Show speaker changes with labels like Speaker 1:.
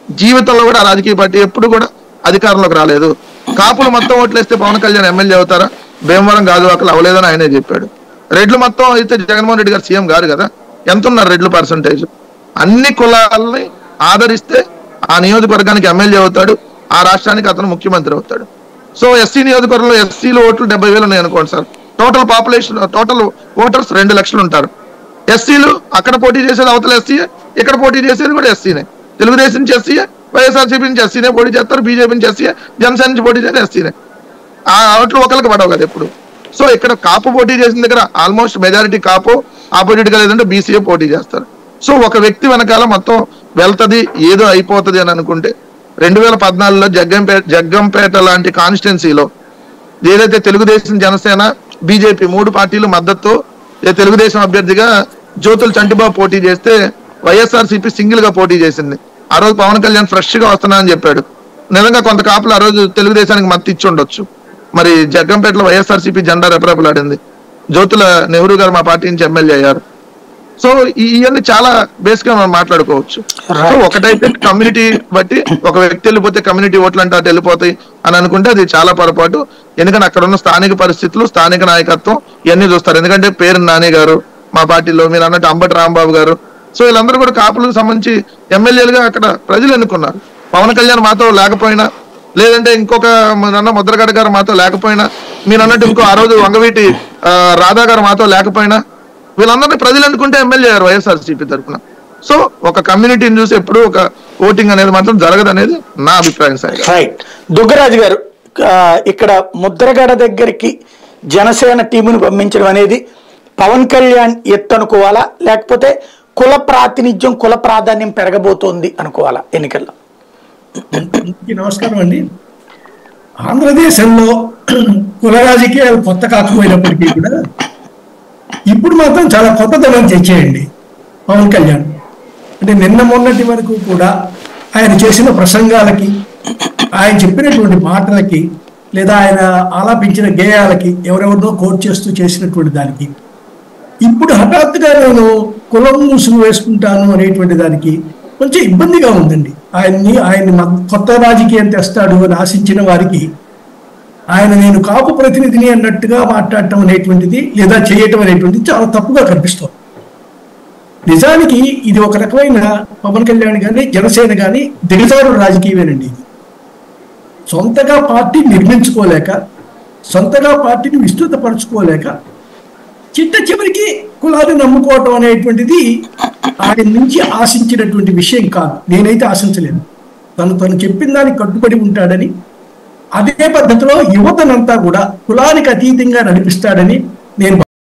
Speaker 1: జీవితంలో కూడా ఆ రాజకీయ పార్టీ ఎప్పుడు కూడా అధికారంలోకి రాలేదు కాపులు మొత్తం ఓట్లేస్తే పవన్ కళ్యాణ్ ఎమ్మెల్యే అవుతారా భీమవరం గాజువాకలు అవలేదని ఆయనే చెప్పాడు రెడ్లు మొత్తం అయితే జగన్మోహన్ రెడ్డి గారు సీఎం గారు కదా ఎంత ఉన్నారు రెడ్లు పర్సంటేజ్ అన్ని కులాలని ఆదరిస్తే ఆ నియోజకవర్గానికి ఎమ్మెల్యే అవుతాడు ఆ రాష్ట్రానికి అతను ముఖ్యమంత్రి అవుతాడు సో ఎస్సీ నియోజకవర్గంలో ఎస్సీలు ఓట్లు డెబ్బై వేలు ఉన్నాయి అనుకోండి sir total population total voters రెండు లక్షలు ఉంటారు ఎస్సీలు అక్కడ పోటీ చేసేది అవతల ఎస్సీ ఇక్కడ పోటీ చేసేది కూడా ఎస్సీనే తెలుగుదేశం నుంచి ఎస్సీ వైఎస్ఆర్సీపీ నుంచి ఎస్సీనే పోటీ చేస్తారు బీజేపీ నుంచి ఎస్సీ జనసేన నుంచి పోటీ చేసేది ఎస్సీనే ఆ ఓట్లు ఒకరికి పడవు కదా ఎప్పుడు సో ఇక్కడ కాపు పోటీ చేసిన దగ్గర ఆల్మోస్ట్ మెజారిటీ కాపు ఆపోజిట్ గా లేదంటే బీసీఏ పోటీ చేస్తారు సో ఒక వ్యక్తి వెనకాల మొత్తం వెళ్తది ఏదో అయిపోతది అని అనుకుంటే రెండు వేల పద్నాలుగులో జగ్గంపేట జగ్గంపేట లాంటి కాన్స్టిట్యున్సీలో ఏదైతే తెలుగుదేశం జనసేన బీజేపీ మూడు పార్టీలు మద్దతు ఏ తెలుగుదేశం అభ్యర్థిగా జ్యోతుల చంటిబాబు పోటీ చేస్తే వైఎస్ఆర్ సిపి సింగిల్ గా పోటీ చేసింది ఆ రోజు పవన్ కళ్యాణ్ ఫ్రెష్ గా వస్తున్నా అని చెప్పాడు నిజంగా కొంత కాపులు ఆ రోజు తెలుగుదేశానికి మద్దతు ఇచ్చి ఉండొచ్చు మరి జగ్గంపేటలో వైఎస్ఆర్ సిపి జెండా రెపరెపలాడింది జ్యోతుల నెహ్రూ గారు మా పార్టీ నుంచి ఎమ్మెల్యే అయ్యారు సో ఈ- ఇవన్నీ చాలా బేస్ గా మనం మాట్లాడుకోవచ్చు సో ఒకటైతే కమ్యూనిటీ బట్టి ఒక వ్యక్తి వెళ్ళిపోతే కమ్యూనిటీ ఓట్లు అంటే అటు వెళ్ళిపోతాయి అని అనుకుంటే అది చాలా పొరపాటు ఎందుకంటే అక్కడ ఉన్న స్థానిక పరిస్థితులు స్థానిక నాయకత్వం ఇవన్నీ చూస్తారు ఎందుకంటే పేరు నాని గారు మా పార్టీలో మీరు అన్నట్టు అంబటి రాంబాబు గారు సో వీళ్ళందరూ కూడా కాపులకు సంబంధించి ఎమ్మెల్యేలుగా అక్కడ ప్రజలు ఎన్నుకున్నారు పవన్ కళ్యాణ్ మాతో లేకపోయినా లేదంటే ఇంకొక అన్న ముద్రగడ గారు మాతో లేకపోయినా మీరు అన్నట్టు ఇంకో ఆ రోజు వంగవీటి ఆ, రాధా గారు మాతో లేకపోయినా వీళ్ళందరినీ ప్రజలు ఎన్నుకుంటే ఎమ్మెల్యే గారు వైఎస్ఆర్సీపీ తరఫున సో ఒక కమ్యూనిటీని చూసి ఎప్పుడు ఒక ఓటింగ్ అనేది మాత్రం జరగదు అనేది నా అభిప్రాయం సార్
Speaker 2: రైట్ దుగ్గరాజు గారు ఆ, ఇక్కడ ముద్రగడ దగ్గరికి జనసేన టీముని పంపించడం అనేది పవన్ కళ్యాణ్ ఎత్తు అనుకోవాలా లేకపోతే కుల ప్రాతినిధ్యం కుల ప్రాధాన్యం పెరగబోతోంది అనుకోవాలా ఎన్నికల్లో
Speaker 3: అందరికీ నమస్కారం అండి ఆంధ్రదేశంలో కుల రాజకీయాలు కొత్త కాకపోయినప్పటికీ కూడా ఇప్పుడు మాత్రం చాలా కొత్తదనం తెచ్చేయండి పవన్ కళ్యాణ్ అంటే నిన్న మొన్నటి వరకు కూడా ఆయన చేసిన ప్రసంగాలకి ఆయన చెప్పినటువంటి మాటలకి లేదా ఆయన ఆలాపించిన గేయాలకి ఎవరెవరినో కోట్ చేస్తూ చేసినటువంటి దానికి ఇప్పుడు హఠాత్తుగా నేను కులం ముసుగు వేసుకుంటాను అనేటువంటి దానికి కొంచెం ఇబ్బందిగా ఉందండి ఆయన్ని ఆయన్ని మ- కొత్త రాజకీయం తెస్తాడు అని ఆశించిన వారికి ఆయన నేను కాపు ప్రతినిధిని అన్నట్టుగా మాట్లాడటం అనేటువంటిది లేదా చేయటం అనేటువంటిది చాలా తప్పుగా కనిపిస్తుంది నిజానికి ఇది ఒక రకమైన పవన్ కళ్యాణ్ కానీ జనసేన కానీ దిగజారు రాజకీయమేనండి ఇది సొంతగా పార్టీ నిర్మించుకోలేక సొంతగా పార్టీని విస్తృతపరచుకోలేక చిట్ట చివరికి కులాన్ని నమ్ముకోవటం అనేటువంటిది ఆయన నుంచి ఆశించినటువంటి విషయం కాదు నేనైతే ఆశించలేను తను తను చెప్పిన దానికి కట్టుబడి ఉంటాడని అదే పద్ధతిలో యువతనంతా కూడా కులానికి అతీతంగా నడిపిస్తాడని నేను